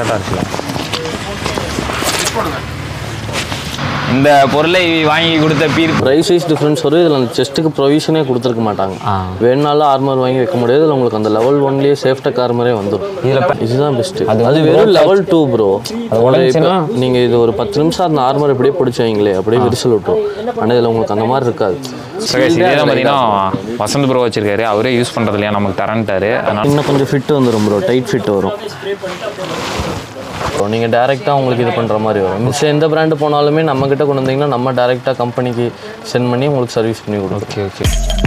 கரெக்டாக இருக்குல்ல இந்த பொருளை வாங்கி கொடுத்த பீர் ப்ரைஸ் வைஸ் டிஃப்ரென்ஸ் வரும் இதில் அந்த செஸ்ட்டுக்கு ப்ரொவிஷனே கொடுத்துருக்க மாட்டாங்க ஆ. வேணுனாலும் ஆர்மர் வாங்கி வைக்க முடியாது இதில் உங்களுக்கு அந்த லெவல் ஒன்லேயே சேஃப்டெக் ஆர்மரே வந்துடும் இதில் இதுதான் பெஸ்ட்டு அது அது வந்து வெறும் லெவல் டூ ப்ரோ உடைஞ்சுச்சுன்னா? நீங்கள் இது ஒரு பத்து நிமிஷம் அந்த ஆர்மர் இப்படியே பிடிச்சி வைங்களே அப்படியே விரிசல் விட்டுரும் ஆனால் இதில் உங்களுக்கு அந்த மாதிரி இருக்காது சகேஷ் இதே தான் பார்த்தீங்கன்னா வசந்த் ப்ரோ வச்சிருக்காரு அவரே யூஸ் பண்ணுறது இல்லையா நமக்கு தரன்ட்டாரு அதனால இன்னும் கொஞ்சம் ஃபிட் வந்துடும் ப்ரோ டைட் ஃபிட் வரும் ஸோ நீங்கள் டேரெக்டாக உங்களுக்கு இது பண்ணுற மாதிரி வரும் மிச்சம் எந்த பிராண்டு போனாலுமே நம்மக்கிட்ட கொண்டு வந்தீங்கன்னா நம்ம டேரெக்டாக கம்பெனிக்கு சென்ட் பண்ணி உங்களுக்கு சர்வீஸ் பண்ணி கொடுக்கும் okay okay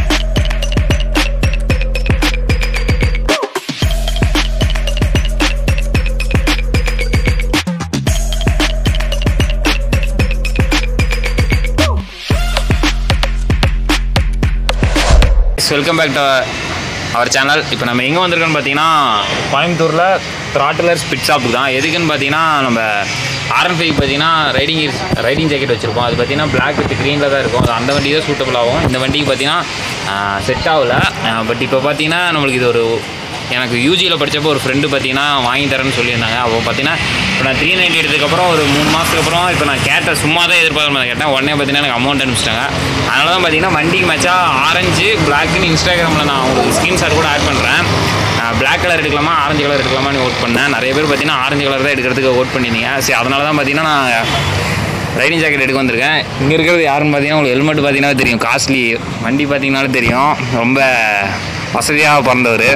welcome back to our channel இப்போ நம்ம எங்கே வந்திருக்கோம்னு பார்த்தீங்கன்னா கோயம்புத்தூரில் த்ராட்டிலர் ஸ்பிட் ஷாப்புக்கு தான் எதுக்குன்னு பார்த்தீங்கன்னா நம்ம ஆர்என் ஃபைவ் பார்த்தீங்கன்னா ரைடிங் ரைடிங் ஜாக்கெட் வச்சுருப்போம் அது பார்த்தீங்கன்னா பிளாக் வித் க்ரீனில் தான் இருக்கும் அது அந்த வண்டி தான் சூட்டபிள் ஆகும் இந்த வண்டிக்கு பார்த்தீங்கன்னா செட் ஆகல பட் இப்போ பார்த்தீங்கன்னா நம்மளுக்கு இது ஒரு எனக்கு யூஜியில் படித்தப்போ ஒரு ஃப்ரெண்டு பார்த்தீங்கன்னா வாங்கி தரேன்னு சொல்லியிருந்தாங்க அப்போ பார்த்தீங்கன்னா இப்போ நான் த்ரீ நைன்ட்டி எடுத்ததுக்கப்புறம் ஒரு மூணு மாதத்துக்கு அப்புறம் இப்போ நான் கேட்டேன் சும்மா தான் எதிர்பார்க்க கேட்டேன் உடனே பார்த்தீங்கன்னா எனக்கு அமௌண்ட் அனுப்பிச்சிட்டாங்க அதனால தான் பார்த்தீங்கன்னா வண்டிக்கு மேட்சாக ஆரஞ்சு பிளாக்னு இன்ஸ்டாகிராமில் நான் உங்களுக்கு ஸ்க்ரீன்ஷாட் கூட ஆட் பண்ணுறேன் பிளாக் கலர் எடுக்கலாமா ஆரஞ்சு கலர் எடுக்கலாமான்னு ஓட் பண்ணேன் நிறைய பேர் பார்த்தீங்கன்னா ஆரஞ்சு கலர் தான் எடுக்கிறதுக்கு ஓட் பண்ணியிருந்தீங்க சரி அதனால தான் பார்த்தீங்கன்னா நான் ரைடிங் ஜாக்கெட் எடுக்க வந்திருக்கேன் இங்கே இருக்கிறது யாருன்னு பார்த்தீங்கன்னா உங்களுக்கு ஹெல்மெட் பார்த்தீங்கன்னா தெரியும் காஸ்ட்லி வண்டி பார்த்தீங்கன்னாலும் தெரியும் ரொம்ப வசதியாக பிறந்தவர்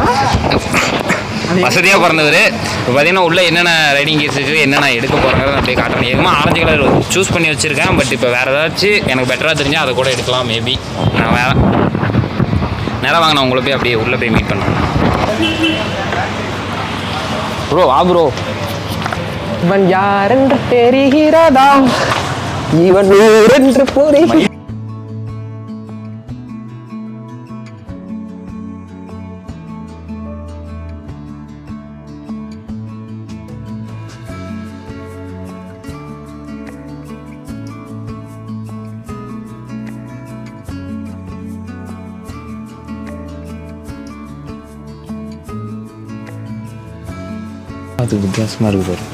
வசதியாக பிறந்தவர் இப்போ பார்த்தீங்கன்னா உள்ள என்னென்ன ரைடிங் கேஸ் இருக்குது என்னென்ன எடுக்க போகிறாங்கிறத அப்படியே காட்டணும் ஏகமாக ஆரஞ்சு கலர் சூஸ் பண்ணி வச்சுருக்கேன் பட் இப்போ வேறு ஏதாச்சும் எனக்கு பெட்டராக தெரிஞ்சால் அதை கூட எடுக்கலாம் மேபி நான் வேறு நேரம் வாங்க நான் உங்களை போய் அப்படியே உள்ளே போய் மீட் பண்ணுறேன் ப்ரோ வா ப்ரோ இவன் யாரென்று தெரிகிறதா இவன் ஊரென்று புரிகிறதா அது வித்தியாசமாக இருக்குது பாரு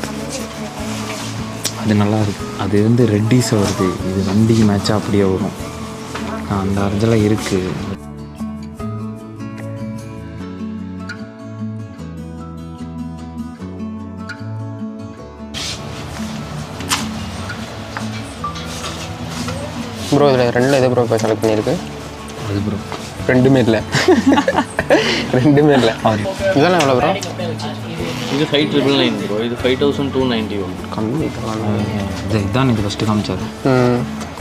அது நல்லா இருக்கு அது வந்து ரெட்டிஸாக வருது இது வண்டிக்கு மேட்சாக அப்படியே வரும் ஆ, அந்த அர்ஜெல்லாம் இருக்குது ப்ரோ இதில் ரெண்டில் எது ப்ரோ இப்போ செலக்ட் பண்ணியிருக்கு அது ப்ரோ ரெண்டுமே இல்லை ரெண்டுமே இல்லை இதெல்லாம் எவ்வளோ ப்ரோ இது ஃபைவ் ட்ரிபிள் நைன் ப்ரோ இது five thousand two ninety one கம்மி இதெல்லாம் இது இதான் இது ஃபஸ்ட்டு காமிச்சாரு ம்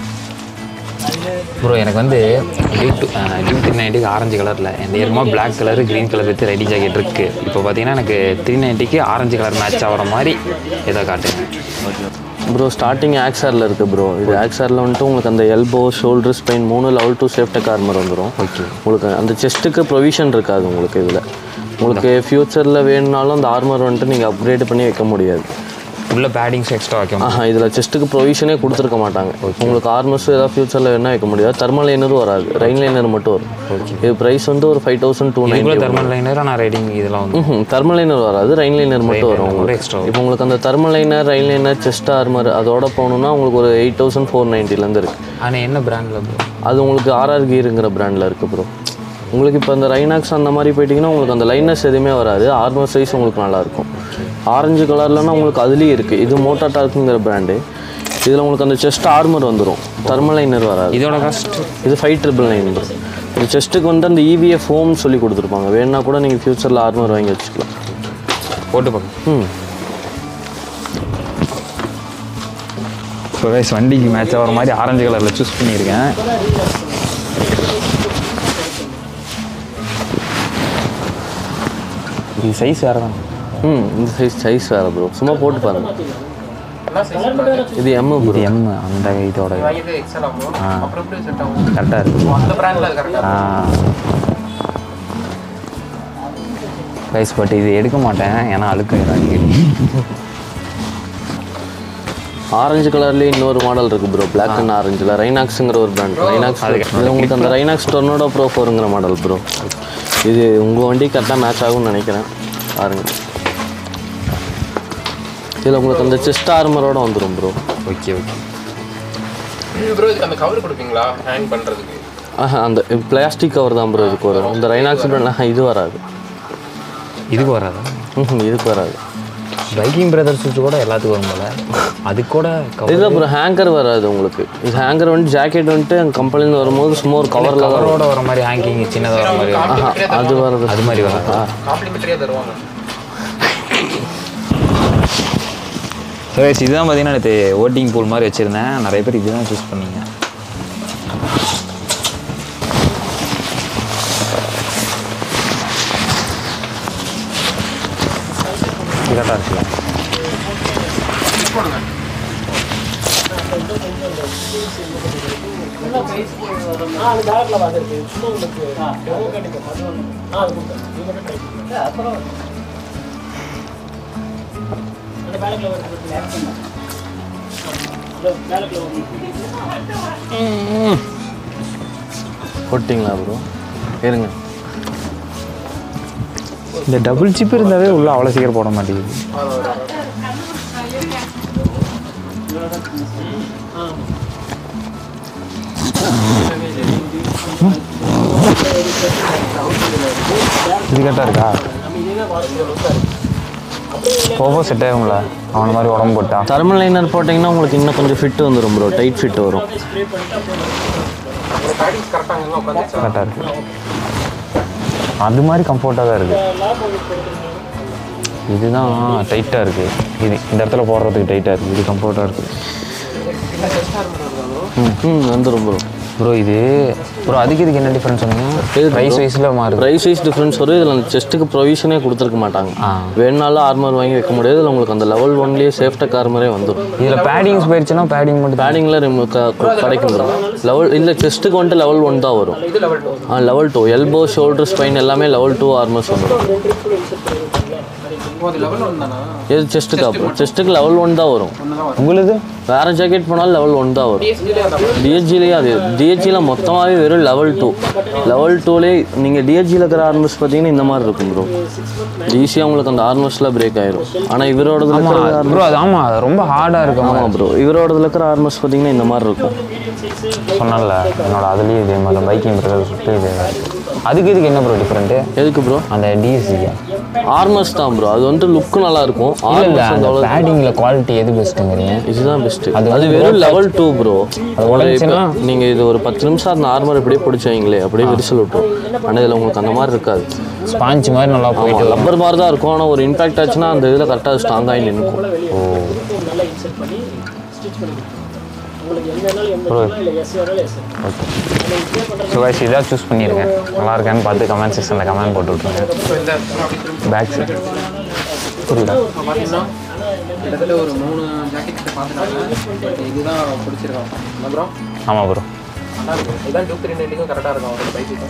ப்ரோ எனக்கு வந்து டியூ டூ டியூ த்ரீ நைன்ட்டிக்கு ஆரஞ்சு கலரில் என் ஏற்கனவே black colour green colour with ready jacket இருக்குது இப்போ பார்த்தீங்கன்னா எனக்கு த்ரீ நைன்ட்டிக்கு ஆரஞ்சு கலர் மேட்ச் ஆகிற மாதிரி இதை காட்டுங்க ப்ரோ ஸ்டார்டிங் ஆக்ஸாரில் இருக்குது ப்ரோ இது ஆக்ஸாரில் வந்துட்டு உங்களுக்கு அந்த எல்போ ஷோல்டர் ஸ்பைன் மூணு லெவல் டூ சேஃப்டெக் ஆர்மர் வந்துடும் ஓகே உங்களுக்கு அந்த செஸ்ட்டுக்கு ப்ரொவிஷன் இருக்காது உங்களுக்கு இதில் உங்களுக்கு ஃப்யூச்சரில் வேணும்னாலும் அந்த ஆர்மர் வந்துட்டு நீங்கள் அப்கிரேட் பண்ணி வைக்க முடியாது உள்ள பேடிங்ஸ் எக்ஸ்ட்ரா வைக்க ஆஹா இதில் செஸ்ட்டுக்கு ப்ரொவிஷனே கொடுத்துருக்க மாட்டாங்க உங்களுக்கு ஆர்மர்ஸ் ஏதாவது ஃப்யூச்சரில் வேணால் வைக்க முடியாது தெர்மல் லைனரும் வராது ரைன் லைனர் மட்டும் வரும் இது ப்ரைஸ் வந்து ஒரு ஃபைவ் தௌசண்ட் டூ இதுக்குள்ள நைன்ட்டி தெர்மல் லைனர் நான் ரைடிங் இதெல்லாம் வந்து ம் தெர்மல் லைனர் வராது ரைன் லைனர் மட்டும் வரும் ஒரு உங்களுக்கு எக்ஸ்ட்ரா இப்போ உங்களுக்கு அந்த thermal liner rain liner chest armour அதோட போகணுன்னா உங்களுக்கு ஒரு எயிட் தௌசண்ட் ஃபோர் நைன்ட்டிலேருந்து இருக்குது ஆனால் என்ன பிராண்டில் ப்ரோ அது உங்களுக்கு ஆர்ஆர் கீருங்கிற பிராண்டில் இருக்குது ப்ரோ உங்களுக்கு இப்போ அந்த ரைனாக்ஸ் அந்த மாதிரி போயிட்டிங்கன்னா உங்களுக்கு அந்த லைனஸ் எதுவுமே வராது ஆர்மர் சைஸ் உங்களுக்கு நல்லாயிருக்கும் ஆரஞ்சு கலர்லனா உங்களுக்கு அதுலேயும் இருக்குது இது மோட்டா டார்க்குங்கிற பிராண்டு இதில் உங்களுக்கு அந்த செஸ்ட் ஆர்மர் வந்துடும் தெர்மல் லைனர் வராது இதோட காஸ்ட் இது ஃபைவ் ட்ரிபிள் நைன் ப்ரோ இந்த செஸ்ட்டுக்கு வந்து அந்த இவிஎஃப் ஹோம் சொல்லி கொடுத்துருப்பாங்க வேணுன்னா கூட நீங்கள் ஃப்யூச்சரில் ஆர்மர் வாங்கி வச்சுக்கலாம் போட்டு பார்க்க ம் இப்போ கைஸ் வண்டிக்கு மேட்ச் ஆகிற மாதிரி ஆரஞ்சு கலரில் சூஸ் பண்ணியிருக்கேன் இது சைஸ் வேறு தான் ம் இந்த சைஸ் சைஸ் வேறு ப்ரோ சும்மா போட்டு பாருங்க இது எம் இது ப்ரோ எம் அந்த இதோட இது எக்ஸல் ஆகும் ஆ. அப்புறம் எப்படி செட் ஆகும் கரெக்டாக இருக்கு அந்த பிராண்டில் அது கரெக்டாக ஆ கைஸ் பட் இது எடுக்க மாட்டேன் ஏன்னா அழுக்கு அடிக்கடி ஆரஞ்சு கலர்லேயே இன்னொரு மாடல் இருக்குது ப்ரோ பிளாக் அண்ட் ஆரஞ்சில் ரைனாக்ஸுங்கிற ஒரு பிராண்ட் ரைனாக்ஸ் இது உங்களுக்கு அந்த ரைனாக்ஸ் டொர்னோடோ ப்ரோ ஃபோருங்கிற மாடல் ப்ரோ இது உங்கள் வண்டி கரெக்டாக மேட்ச் ஆகும்னு நினைக்கிறேன் பாருங்க இதில் உங்களுக்கு அந்த செஸ்ட் ஆர்மரோட வந்துடும் ப்ரோ ஓகே ஓகே ப்ரோ இதுக்கு அந்த கவர் கொடுப்பீங்களா ஹேங் பண்ணுறதுக்கு ஆஹா அந்த பிளாஸ்டிக் கவர் தான் ப்ரோ இதுக்கு வரும் இந்த ரைனாக்ஸ் பிராண்ட் இது வராது இதுக்கு வராதா ம்ஹும், இதுக்கு வராது பைக்கிங் பிரதர்ஸ் கூட எல்லாத்துக்கும் வரும் போல அது கூட இது அப்புறம் ஹேங்கர் வராது உங்களுக்கு இது ஹேங்கர் வந்துட்டு ஜாக்கெட் வந்துட்டு எங்கள் கம்பெனிலேருந்து வரும்போது சும்மா ஒரு கவரில் தான் வரும் கவரோட வர மாதிரி ஹேங்கிங் சின்னதாக வர மாதிரி வரும். ஆஹா அது வராது அது மாதிரி வராதா காம்ப்ளிமெண்ட்ரியாக தருவாங்க ஸோ இதுதான் பார்த்தீங்கன்னா நேற்று ஓட்டிங் பூல் மாதிரி வச்சுருந்தேன் நிறைய பேர் இதுதான் சூஸ் பண்ணீங்க கரெக்டாக இருக்குல்ல போட்டிங்களா ப்ரோ இருங்க இந்த டபுள் சிப் இருந்தாவே உள்ள அவ்வளோ சீக்கிரம் போட மாட்டேங்குது இது கரெக்டாக இருக்கா போவோ செட் ஆகும்ல அவன மாதிரி உடம்பு போட்டா தர்மல் லைனர் போட்டிங்கன்னா உங்களுக்கு இன்னும் கொஞ்சம் ஃபிட் வந்துடும் ப்ரோ டைட் ஃபிட் வரும் கரெக்டாக அங்கே உட்காந்து கரெக்டாக இருக்கு அது மாதிரி கம்ஃபர்ட்டாக தான் இருக்குது இதுதான் டைட்டாக இருக்குது இது இந்த இடத்துல போடுறதுக்கு டைட்டாக இருக்குது இது கம்ஃபர்ட்டாக இருக்குது ம் வந்துடும் ப்ரோ ப்ரோ இது ப்ரோ அதுக்கு இதுக்கு என்ன டிஃப்ரென்ஸ் சொன்னீங்க ப்ரைஸ் வைஸில் மாறுது ப்ரைஸ் வைஸ் டிஃப்ரென்ஸ் வரும் இதில் அந்த செஸ்ட்டுக்கு ப்ரொவிஷனே கொடுத்துருக்க மாட்டாங்க ஆ. வேணுனாலும் ஆர்மர் வாங்கி வைக்க முடியாது இதில் உங்களுக்கு அந்த லெவல் ஒன்லேயே சேஃப்டெக் ஆர்மரே வந்துடும் இதில் பேடிங்ஸ் போயிடுச்சுன்னா பேடிங் மட்டும் தான் பேடிங்கில் ரிமூவ் கிடைக்கும் ப்ரோ லெவல் இல்லை செஸ்ட்டுக்கு வந்துட்டு லெவல் ஒன் தான் வரும் ஆ level two elbow shoulder spine எல்லாமே லெவல் டூ ஆர்மர்ஸ் வந்துடும் அது லெவல் ஒன் தானா எது செஸ்ட்டுக்கு அப்புறம் செஸ்ட்டுக்கு லெவல் ஒன் தான் வரும் உங்களுக்கு வேறு ஜாக்கெட் போனாலும் லெவல் ஒன் தான் வரும் டிஹெச்ஜிலேயே அது டிஹெச்ஜியில் மொத்தமாகவே வெறும் லெவல் டூ லெவல் டூலேயே நீங்கள் டிஹெச்ஜியில் இருக்கிற ஆர்மர்ஸ் பார்த்தீங்கன்னா இந்த மாதிரி இருக்கும் ப்ரோ ஈஸியாக உங்களுக்கு அந்த ஆர்மர்ஸ்லாம் பிரேக் ஆயிரும் ஆனால் இவரோடதுல இருக்கிற ப்ரோ அது ஆமாம் அது ரொம்ப ஹார்டாக இருக்க மாதிரி ஆமாம் ப்ரோ இவரோடதுல இருக்கிற ஆர்மர்ஸ் பார்த்தீங்கன்னா இந்த மாதிரி இருக்கும் சொன்னல என்னோட அதுலேயும் இதே மாதிரி பைக்கிங் பிரதர் சுட்டு இது அதுக்கு இதுக்கு என்ன ப்ரோ டிஃப்ரெண்ட்டு எதுக்கு ப்ரோ அந்த டிஎஸ்சிக்கு ஆர்மர்ஸ் தான் ப்ரோ அது வந்துட்டு லுக்கு நல்லா இருக்கும் இல்லை இல்லை ஆர்மர்ஸ் அந்த அந்த அவ்வளோ பேடிங்கில் குவாலிட்டி எது பெஸ்ட்டுங்கிறீங்க இதுதான் பெஸ்ட்டு அது அது வந்து வெறும் லெவல் டூ ப்ரோ அது உடைஞ்சுச்சுன்னா? நீங்கள் இது ஒரு பத்து நிமிஷம் அந்த ஆர்மர் இப்படியே பிடிச்சி வைங்களே அப்படியே விரிசல் விட்டுரும் ஆனால் இதில் உங்களுக்கு அந்த மாதிரி இருக்காது ஸ்பாஞ்ச் மாதிரி நல்லா போயிட்டு ரப்பர் மாதிரி தான் இருக்கும் ஆனால் ஒரு இம்பாக்ட் ஆச்சுன்னா அந்த இதில் கரெக்டாக ஸ்ட்ராங் ஆகி நிற்கும் ஓ ப்ரோ ஓகே ஸோ guys இதாக சூஸ் பண்ணியிருக்கேன் நல்லா இருக்கான்னு பார்த்து கமெண்ட் செக்ஷனில் கமெண்ட் போட்டு விட்ருங்க இந்த அப்படி பேக் சைட் புரியல பார்த்தீங்கன்னா கிட்டத்தட்ட ஒரு மூணு ஜாக்கெட் பார்த்துட்டாங்க இதுதான் பிடிச்சிருக்கோம் அப்புறம் ஆமாம் ப்ரோ நல்லா இருக்கும் இதுதான் டூ த்ரீ நைன்ட்டிக்கும் கரெக்டாக இருக்கும் அவரோட பைக்குக்கும்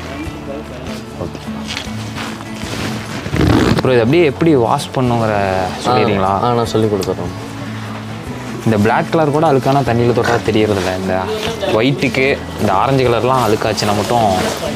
ப்ரோ இது அப்படியே எப்படி வாஷ் பண்ணுங்கிற சொல்லிடுறீங்களா ஆ நான் சொல்லி கொடுத்துட்றேன் இந்த Black கலர் கூட அழுக்கான தண்ணியில் தொட்டால் தெரியறதில்ல இந்த ஒயிட்டுக்கு இந்த ஆரஞ்சு கலர்லாம் அழுக்காச்சுன்னா மட்டும்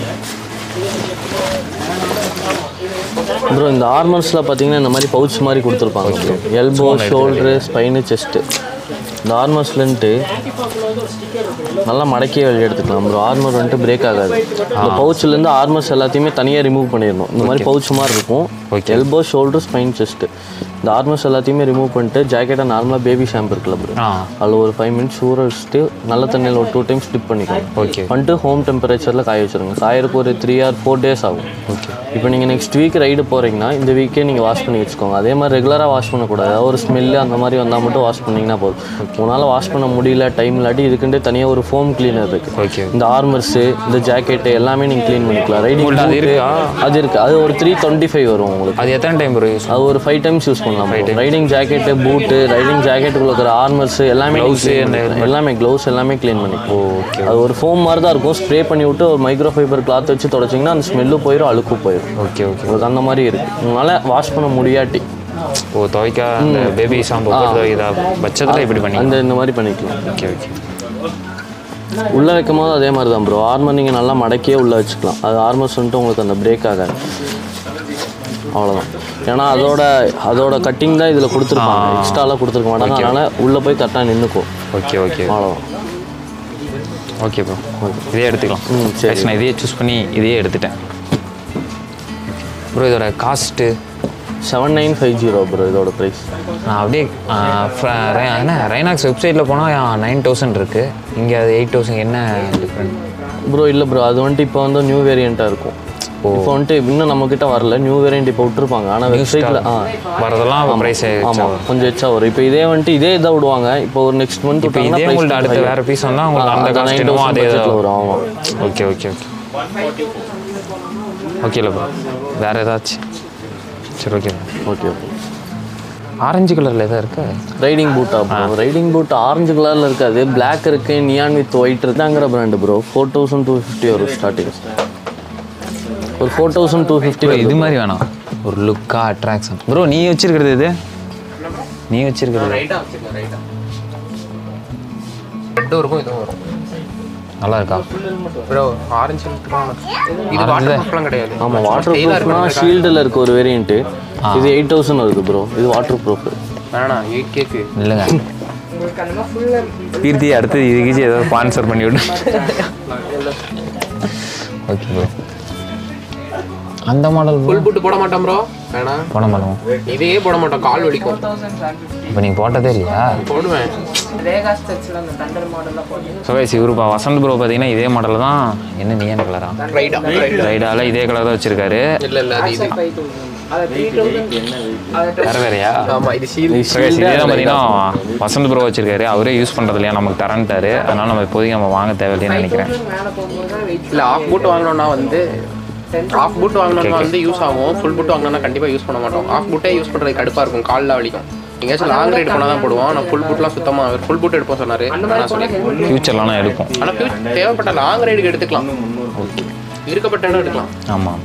ப்ரோ இந்த ஆர்மர்ஸில் பார்த்தீங்கன்னா இந்த மாதிரி பவுச் மாதிரி கொடுத்துருப்பாங்க எல்போ ஷோல்டரு ஸ்பைனு செஸ்ட்டு இந்த ஆர்மர்ஸ்லன்ட்டு நல்லா மடக்கியே வெளியே எடுத்துக்கலாம் ப்ரோ ஆர்மர் வந்துட்டு பிரேக் ஆகாது இந்த பவுச்லேருந்து ஆர்மர்ஸ் எல்லாத்தையுமே தனியாக ரிமூவ் பண்ணிடணும் இந்த மாதிரி பவுச் மாதிரி இருக்கும் Okay. Elbow shoulder spine chest இந்த ஆர்மர்ஸ் எல்லாத்தையுமே ரிமூவ் பண்ணிட்டு ஜாக்கெட்டை நார்மலாக பேபி ஷாம்பு இருக்குல்ல ப்ரோ ஆ அதில் ஒரு ஃபைவ் மினிட்ஸ் ஊற வச்சுட்டு நல்ல தண்ணியில் ஒரு டூ டைம்ஸ் டிப் பண்ணிக்கோங்க ஓகே வந்துட்டு ஹோம் டெம்பரேச்சரில் காய வச்சுருங்க காயறதுக்கு ஒரு த்ரீ ஆர் ஃபோர் டேஸ் ஆகும் ஓகே இப்போ நீங்கள் நெக்ஸ்ட் வீக் ரைடு போகிறீங்கன்னா இந்த வீக்கே நீங்கள் வாஷ் பண்ணி வச்சுக்கோங்க அதே மாதிரி ரெகுலராக வாஷ் பண்ணக்கூடாது ஏதாவது ஒரு ஸ்மெல்லு அந்த மாதிரி வந்தால் மட்டும் வாஷ் பண்ணிங்கன்னா போதும் உங்களால் வாஷ் பண்ண முடியல டைம் இல்லாட்டி இதுக்குண்டே தனியாக ஒரு ஃபோம் கிளீனர் இருக்குது ஓகே இந்த ஆர்மர்ஸு இந்த ஜாக்கெட்டு எல்லாமே நீங்கள் க்ளீன் பண்ணிக்கலாம் ரைடிங் உங்கள்ட்ட அது இருக்கா? அது இருக்குது அது ஒரு த்ரீ டுவெண்ட்டி ஃபைவ் வரும் உங்களுக்கு அது எத்தனை டைம் ப்ரோ யூஸ் அது ஒரு ஃபைவ் டைம்ஸ் யூஸ் பண்ணலாம் ரைடிங் ஜாக்கெட்டு பூட்டு ரைடிங் ஜாக்கெட்டுக்குள்ள இருக்கிற ஆர்மர்ஸ் எல்லாமே Gloves clean and பண்ணிக்கலாம். எல்லாமே க்ளவுஸ் எல்லாமே க்ளீன் பண்ணிக்கலாம் ஓகே அது ஒரு ஃபோம் மாதிரி தான் இருக்கும் ஸ்ப்ரே பண்ணி விட்டு ஒரு மைக்ரோ ஃபைபர் கிளாத் வச்சு தொடச்சிங்கன்னா அந்த ஸ்மெல்லும் போயிடும் அழுக்கும் போயிடும் ஓகே ஓகே உங்களுக்கு அந்த மாதிரி இருக்குது உங்களால் வாஷ் பண்ண முடியாட்டி ஓ துவைக்க அந்த பேபி ஷாம்பு போட்டு துவைக்கிறதா பட்சத்தில் இப்படி பண்ணி அந்த இந்த மாதிரி பண்ணிக்கலாம் ஓகே ஓகே உள்ளே வைக்கும் போது அதே மாதிரி தான் ப்ரோ ஆர்மர் நீங்கள் நல்லா மடக்கியே உள்ளே வச்சுக்கலாம் அது ஆர்மர்ஸ் வந்துட்டு உங்களுக்கு அந்த பிரேக் ஆகாது அவ்வளோதான் ஏன்னா அதோட அதோட கட்டிங் தான் இதில் கொடுத்துருப்பாங்க எக்ஸ்ட்ராலாம் கொடுத்துருக்க மாட்டாங்க அதனால் உள்ளே போய் கரெக்டாக நின்றுக்கும் ஓகே ஓகே அவ்வளோதான் ஓகே ப்ரோ இதே எடுத்துக்கலாம் ம், சரி. Guys, நான் இதையே சூஸ் பண்ணி இதையே எடுத்துட்டேன் ப்ரோ இதோட cost seven nine five zero bro இதோட ப்ரைஸ் நான் அப்படியே ஆ, fr- ரை- என்ன ரைனாக்ஸ் வெப்சைட்டில் போனால் நைன் தௌசண்ட் இருக்குது இங்கே அது எயிட் தௌசண்ட் என்ன டிஃப்ரெண்ட் ப்ரோ இல்லை ப்ரோ அது வந்துட்டு இப்போ வந்து நியூ வேரியண்ட்டாக இருக்கும் இப்போ வந்துட்டு இன்னும் நம்மக்கிட்ட வரல நியூ வேரியண்ட் இப்போ விட்டுருப்பாங்க ஆனால் வெப்சைட்டில் ஆ வரதெல்லாம் ப்ரைஸ் ஆமாம் கொஞ்சம் எச்சா வரும் இப்போ இதே வந்துட்டு இதே இதாக விடுவாங்க இப்போ ஒரு நெக்ஸ்ட் மந்த் இப்போ இதே உங்கள்ட்ட அடுத்த வேறு பீஸ் வந்தால் உங்களுக்கு அந்த காஸ்ட் என்னமோ அதே வரும் ஆமாம் ஓகே ஓகே ஓகே ஓகே இல்லை ப்ரோ வேறு ஏதாச்சும் சரி ஓகே ஓகே ஓகே ஆரஞ்சு கலரில் எதாவது இருக்கா ரைடிங் பூட்டா ப்ரோ ரைடிங் பூட் ஆரஞ்சு கலரில் இருக்காது Black இருக்கு நியான் வித் ஒயிட் இருக்குங்கிற brand bro four thousand two fifty வரும் ஸ்டார்டிங் ஒரு four thousand two fifty bro இது மாதிரி வேணாம் ஒரு லுக்கா அட்ராக்ஷன் ப்ரோ நீ வச்சிருக்கிறது இது நீ வச்சிருக்கிறது ரைட்டாக வச்சுக்கலாம் ரைட்டாக ரெண்டும் இருக்கும் இதுவும் வரும் நல்லா இருக்கா ப்ரோ ஆரஞ்சு இது வாட்டர் ப்ரூஃப்லாம் கிடையாது ஆமாம் வாட்டர் ப்ரூஃப்னா ஷீல்டில் இருக்க ஒரு வேரியண்ட்டு இது எயிட் தௌசண்ட் வருது ப்ரோ இது வாட்டர் ப்ரூஃப் வேணாம் எயிட் கேக்கு இல்லைங்க கீர்த்தி அடுத்து இதுக்கு ஏதாவது ஸ்பான்சர் பண்ணி விடு ஓகே ப்ரோ அந்த மாடல் ஃபுல் புட்டு போட மாட்டோம் ப்ரோ வேணாம் போட மாட்டோம் இதே போட மாட்டோம் கால் வலிக்கும் இப்போ நீங்கள் போட்டதே இல்லையா போடுவேன் ரேகா ஸ்டெச்சில் அந்த தண்டர் மாடலில் போட்டு சுகேஷ் இவருப்பா வசந்த் ப்ரோ பார்த்தீங்கன்னா இதே மாடல் தான் என்ன நீயான கலரா ரைட்டா ரைட் ரைடால இதே கலர் தான் வச்சிருக்காரு இல்லை இல்லை அது இது ஃபைவ் தௌசண்ட் அதை த்ரீ தௌசண்ட் வேற வேறையா ஆமாம் இது சீல் சுகேஷ் இதே தான் பார்த்தீங்கன்னா வசந்த் ப்ரோ வச்சிருக்காரு அவரே யூஸ் பண்ணுறது இல்லையா நமக்கு தரன்ட்டாரு அதனால நம்ம இப்போதைக்கு நம்ம வாங்க தேவையில்லைன்னு நினைக்கிறேன் மேலே போகும்போது தான் வெயிட் இல்லை ஆஃப் பூட் வாங்கினோம்னா வந்து ஆஃப் பூட் வாங்கினோம்னா வந்து யூஸ் ஆகும் ஃபுல் பூட் வாங்கினோம்னா கண்டிப்பாக யூஸ் பண்ண மாட்டோம் ஆஃப் பூட்டே யூஸ் பண்ணுறது கடுப்பாக இருக்கும் காலில் வலிக்கும் எங்கேயாச்சும் லாங் ரைட் போனால் தான் போடுவோம் நான் ஃபுல் பூட்லாம் சுத்தமாக ஃபுல் பூட் எடுப்போம் சொன்னார் நான் சொல்லியிருக்கேன் ஃபியூச்சர்லாம் எடுக்கும் ஆனால் தேவைப்பட்ட லாங் ரைடுக்கு எடுத்துக்கலாம் இருக்கப்பட்ட இடம் எடுக்கலாம் ஆமாம்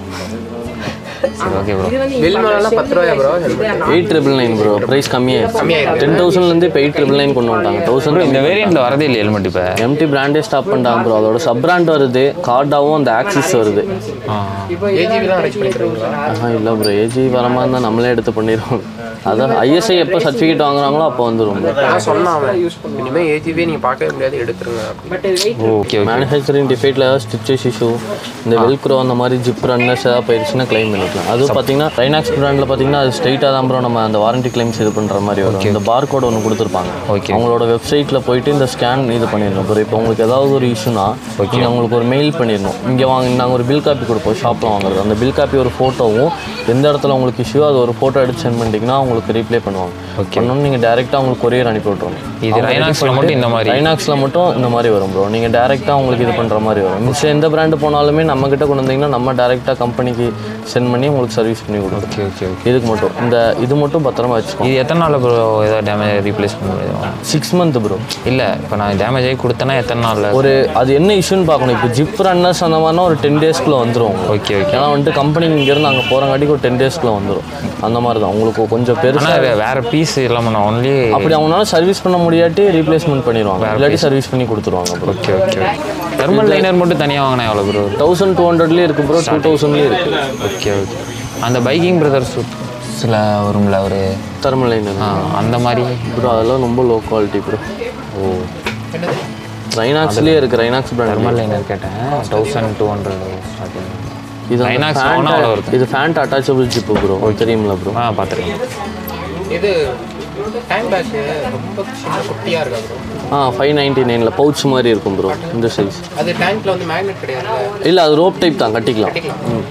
சரி ஓகே ப்ரோ வெல் மேலாம் பத்து ரூபாயா bro helmet eight triple nine bro price கம்மியாயிருச்சு கம்மியாயிருக்கு. டென் தௌசண்ட்லேருந்து இப்போ எயிட் ட்ரிபிள் நைன் கொண்டு வந்துட்டாங்க தௌசண்ட் இந்த வேரியண்ட்ல வரதே இல்லை ஹெல்மெட் இப்போ எம்டி பிராண்டே ஸ்டாப் பண்ணிட்டாங்க ப்ரோ அதோட சப் பிராண்ட் வருது கார்டாவும் அந்த ஆக்சிஸ் வருது ஏஜிபி தான் அரேஞ்ச் பண்ணி தருவீங்களா ஆஹா இல்லை ப்ரோ ஏஜி வர மாதிரி இருந்தால் நம்மளே எடுத்து பண்ணிடுவோம் அதான் ஐஎஸ்ஐ எப்போ சர்டிஃபிகேட் வாங்குறாங்களோ அப்போ வந்துடும் நான் சொன்னான் அவன் இனிமேல் ஏஜிபியே நீங்கள் பார்க்கவே முடியாது எடுத்துருங்க அப்படின்னு but wait okay okay manufacturing டிஃபெக்டில் ஏதாவது ஸ்டிச்சஸ் இஷ்யூ இந்த வெல்க்ரோ அந்த மாதிரி ஜிப் ரன்னர்ஸ் ஏதாவது போயிடுச்சுன்னா க்ளைம் பண்ணிக்கலாம் அது பார்த்தீங்கன்னா ரைனாக்ஸ் பிராண்டில் பார்த்தீங்கன்னா அது ஸ்ட்ரைட்டாக தான் ப்ரோ நம்ம அந்த வாரண்டி கிளைம்ஸ் இது பண்ணுற மாதிரி வரும் இந்த பார் கோட் ஒன்று கொடுத்துருப்பாங்க Okay. அவங்களோட வெப்சைட்டில் போயிட்டு இந்த ஸ்கேன் இது பண்ணிடணும் ப்ரோ இப்போ உங்களுக்கு ஏதாவது ஒரு இஷ்யூனா நீங்கள் அவங்களுக்கு ஒரு மெயில் பண்ணிடணும் இங்கே வாங்க நாங்கள் ஒரு பில் காப்பி கொடுப்போம் ஷாப்பில் வாங்குறது அந்த பில் காப்பி ஒரு ஃபோட்டோவும் எந்த இடத்துல உங்களுக்கு இஷ்யூ அது ஒரு ஃபோட்டோ எடுத்து சென்ட் பண்ணிட்டீங்கன்னா அவங்களுக்கு ரீப்ளே பண்ணுவாங்க பண்ணணும் நீங்கள் டேரெக்டாக அவங்களுக்கு கொரியர் அனுப்பி விட்ருவோம் இது ரைனாக்ஸ்ல மட்டும் இந்த மாதிரி ரைனாக்ஸில் மட்டும் இந்த மாதிரி வரும் ப்ரோ நீங்கள் டேரெக்டாக உங்களுக்கு இது பண்ணுற மாதிரி வரும் மிச்சம் எந்த பிராண்டு போனாலுமே நம்ம கிட்ட கொண்டு வந்தீங்கன்னா நம்ம டேரெக்டாக கம்பெனிக்கு சென்ட் பண்ணி உங்களுக்கு சர்வீஸ் பண்ணி கொடுக்கும் ஓகே ஓகே ஓகே இதுக்கு மட்டும் இந்த இது மட்டும் பத்திரமா வச்சுக்கோங்க இது எத்தனை நாள் ப்ரோ ஏதாவது டேமேஜ் ரீப்ளேஸ் பண்ண முடியும் சிக்ஸ் மந்த் ப்ரோ இல்லை இப்போ நான் டேமேஜ் ஆகி கொடுத்தேன்னா எத்தனை நாளில் ஒரு அது என்ன இஷ்யூன்னு பார்க்கணும் இப்போ ஜிப் ரன்னர்ஸ் அந்த மாதிரினா ஒரு டென் டேஸ்க்குள்ளே வந்துடும் ஓகே ஓகே ஏன்னா வந்துட்டு கம்பெனி இங்கேருந்து அங்கே போகிறங்காட்டிக்கு ஒரு டென் டேஸ்க்குள்ளே வந்துடும் அந்த மாதிரி தான் உங்களுக்கு கொஞ்சம் பெருசாக ஆனால் வேற பீஸ் இல்லாமல் நான் ஒன்லி அப்படி அவங்களால சர்வீஸ் பண்ண முடியாட்டி ரீப்ளேஸ்மெண்ட் பண்ணிடுவாங்க இல்லாட்டி சர்வீஸ் பண்ணி கொடுத்துருவாங்க bro okay okay thermal liner மட்டும் தனியாக வாங்கினா எவ்வளோ ப்ரோ தௌசண்ட் டூ ஹண்ட்ரட்லேயே இருக்குது ப்ரோ டூ தௌசண்ட்லேயே இருக்குது ஓகே ஓகே அந்த பைக்கிங் பிரதர்ஸ் சில வரும்ல ஒரு தெர்மல் லைன் ஆ, அந்த மாதிரி ப்ரோ அதெல்லாம் ரொம்ப லோ குவாலிட்டி ப்ரோ ஓ ரைனாக்ஸ்லேயே இருக்குது ரைனாக்ஸ் பிராண்ட் தெர்மல் லைனர் கேட்டேன் தௌசண்ட் டூ ஹண்ட்ரட் ஸ்டார்டிங் இது அந்த Rhinox ஃபேண்ட் வாங்கினா அவ்வளோ வருது. இது ஃபேண்ட் அட்டாச்சபிள் ஜிப்பு ப்ரோ தெரியுமில்ல ப்ரோ ஆ பார்த்துருக்கேன் இது டேங்க் பேக் ரொம்ப சின்ன குட்டியாக இருக்கா ப்ரோ ஆ ஃபைவ் நைன்ட்டி நைனில் பவுச் மாதிரி இருக்கும் ப்ரோ இந்த சைஸ் அது டேங்க்ல வந்து மேக்னெட் கிடையாது இல்லை அது ரோப் டைப் தான் கட்டிக்கலாம் ம்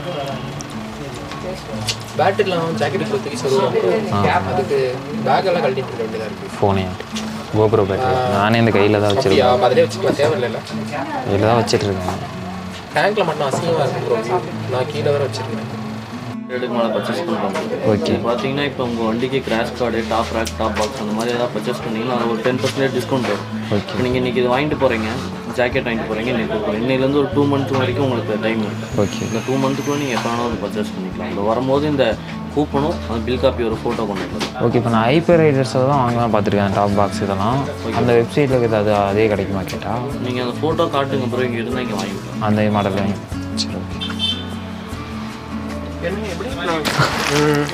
பேட்டரிலாம் ஜாக்கெட் தூக்கி சொல்லுவாங்க அதுக்கு பேக் எல்லாம் கழட்டிட்டு இருக்க வேண்டியதாக இருக்கு ஃபோனே கோப்ரோ பேட்டரி நானே இந்த கையில் தான் அப்படியா வச்சிருக்கேன் அதிலே வச்சுக்கலாம் தேவையில்ல இதில் தான் வச்சிட்டு இருக்கேன் டேங்க்ல மட்டும் அசிங்கமாக இருக்கும் ப்ரோ நான் கீழே வர வச்சிருக்கேன் ஹண்ட்ரடுக்கு மேலே பர்ச்சேஸ் பண்ணுறாங்க ஓகே பார்த்தீங்கன்னா இப்போ உங்கள் வண்டிக்கு crash guard top rack top box அந்த மாதிரி ஏதாவது பர்ச்சேஸ் பண்ணீங்கன்னா அது ஒரு டென் பர்சன்டேஜ் டிஸ்கவுண்ட் வரும் ஓகே நீங்கள் இன்றைக்கி இது வாங்கிட்டு போகிறீங்க ஜாக்கெட் வாங்கிட்டு போகிறீங்க இன்னைக்கு கொடுக்குறோம் இன்னையிலேருந்து ஒரு டூ மந்த் வரைக்கும் உங்களுக்கு டைம் இருக்குது ஓகே இந்த டூ மந்த்துக்குள்ள நீங்கள் எப்போ வேணாலும் பர்ச்சேஸ் பண்ணிக்கலாம் இந்த வரும்போது இந்த கூப்பனும் அந்த பில் காப்பி ஒரு ஃபோட்டோ கொண்டு வரணும் ஓகே இப்போ நான் ஐபர் ரைடர்ஸை தான் வாங்கலாம் பார்த்துருக்கேன் டாப் பாக்ஸ் இதெல்லாம் அந்த வெப்சைட்டில் இருக்கிறது அது அதே கிடைக்குமா கேட்டால் நீங்கள் அந்த ஃபோட்டோ காட்டுங்க அப்புறம் இங்கே இருந்தால் இங்கே வாங்கிக்கலாம் அந்த மாடல் சரி ஓகே என்ன எப்படி ம்.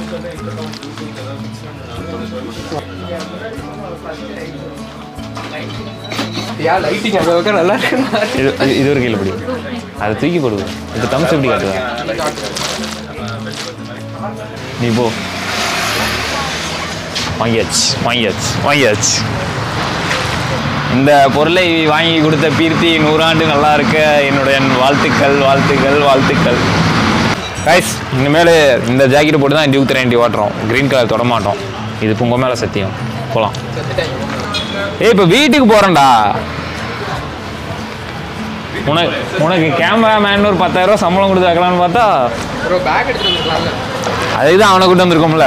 யா லைட்டிங் அங்கே வைக்க நல்லா இருக்குன்னு இது இது- இது ஒரு கீழே பிடி அதை தூக்கி போடுது இது தம்ஸ் எப்படி காட்டுவா நீ போ வாங்கியாச்சு வாங்கியாச்சு வாங்கியாச்சு இந்த பொருளை வாங்கி கொடுத்த பீர்த்தி நூறாண்டு நல்லா இருக்க என்னுடைய வாழ்த்துக்கள் வாழ்த்துக்கள் வாழ்த்துக்கள் கைஸ் இனிமேல் இந்த ஜாக்கெட் போட்டு தான் டியூக் த்ரீ ஓட்டுறோம் க்ரீன் கலர் தொட மாட்டோம் இது உங்க மேலே சத்தியம் போகலாம் ஏய் இப்போ வீட்டுக்கு போகிறேன்டா உனக்கு உனக்கு கேமராமேன் ஒரு பத்தாயிரம் ரூபா சம்பளம் கொடுத்து வைக்கலாம்னு பார்த்தா ப்ரோ பேக் எடுத்துட்டு வந்துருக்கலாம்ல அதுக்கு தான் அவனை கூட்டு வந்திருக்கோம்ல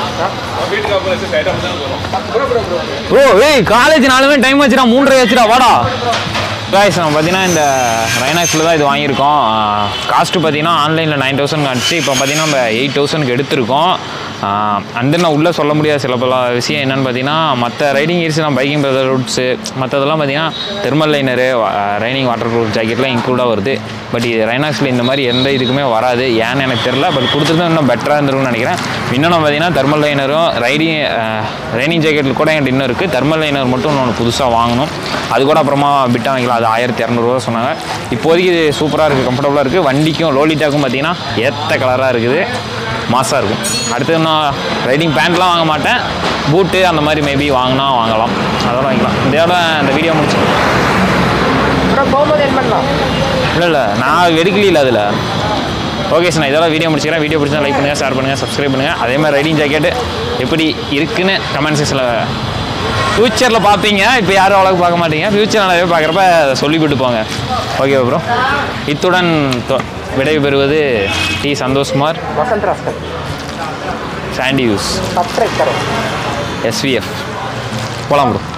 ப்ரோ ப்ரோ ப்ரோ ப்ரோ ஏய் காலேஜ் நாலுமே டைம் ஆச்சுடா மூன்றரை ஆச்சுடா வாடா காய்ஸ் நம்ம பார்த்தீங்கன்னா இந்த ரைனாக்ஸில் தான் இது வாங்கியிருக்கோம் காஸ்ட்டு பார்த்தீங்கன்னா ஆன்லைனில் நைன் தௌசண்ட் காட்டுச்சு இப்போ பார்த்தீங்கன்னா நம்ம எயிட் தௌசண்ட்க்கு எடுத்திருக்கோம் அண்ட் நான் உள்ளே சொல்ல முடியாத சில பல விஷயம் என்னென்னு பார்த்தீங்கன்னா மற்ற ரைடிங் இயர்ஸ்லாம் பைக்கிங் பிரதர் ரூட்ஸு மற்றதெல்லாம் பார்த்தீங்கன்னா thermal liner raining water proof ஜாக்கெட்லாம் இன்க்ளூடாக வருது பட் இது ரைனாக்ஸில் இந்த மாதிரி எந்த இதுக்குமே வராது ஏன்னு எனக்கு தெரில பட் கொடுத்துருந்தா இன்னும் பெட்டராக இருந்திருக்கும்னு நினைக்கிறேன் இன்னும் நம்ம பார்த்தீங்கன்னா தெர்மல் லைனரும் ரைடிங் ரைனிங் ஜாக்கெட்டில் கூட என்கிட்ட இன்னும் இருக்குது தெர்மல் லைனர் மட்டும் இன்னொன்று புதுசாக வாங்கணும் அது கூட அப்புறமா பிட்டா வாங்கிக்கலாம் அது ஆயிரத்தி இரநூறுவா சொன்னாங்க இப்போதைக்கு இது சூப்பராக இருக்குது கம்ஃபர்டபுளாக இருக்குது வண்டிக்கும் லோலிட்டாக்கும் பார்த்தீங்கன்னா ஏற்ற கலராக இருக்குது மாசாக இருக்கும் அடுத்து நான் ரைடிங் பேண்ட்லாம் வாங்க மாட்டேன் பூட்டு அந்த மாதிரி மேபி வாங்கினா வாங்கலாம் அதோட வாங்கிக்கலாம் இதோட இந்த வீடியோ முடிச்சு ப்ரோ போகும்போது என்ன பண்ணலாம் இல்லை இல்லை நான் எடுக்கல அதில் ஓகே சார் நான் இதெல்லாம் வீடியோ முடிச்சுக்கிறேன் வீடியோ பிடிச்சா லைக் பண்ணுங்கள் ஷேர் பண்ணுங்கள் சப்ஸ்கிரைப் பண்ணுங்கள் அதே மாதிரி ரைடிங் ஜாக்கெட்டு எப்படி இருக்குன்னு கமெண்ட் செக்ஷனில் ஃப்யூச்சரில் பார்ப்பீங்க இப்போ யாரும் அவ்வளோக்கு பார்க்க மாட்டீங்க ஃப்யூச்சர் நிறைய பார்க்குறப்ப சொல்லிவிட்டு போங்க ஓகே ப்ரோ இத்துடன் தொ- விடைபெறுவது டி சந்தோஷ்குமார் வசந்த் ராஸ்கர் சாண்டி யூஸ் சப்ஸ்கிரைப் கரோ எஸ்விஎஃப் போகலாம் ப்ரோ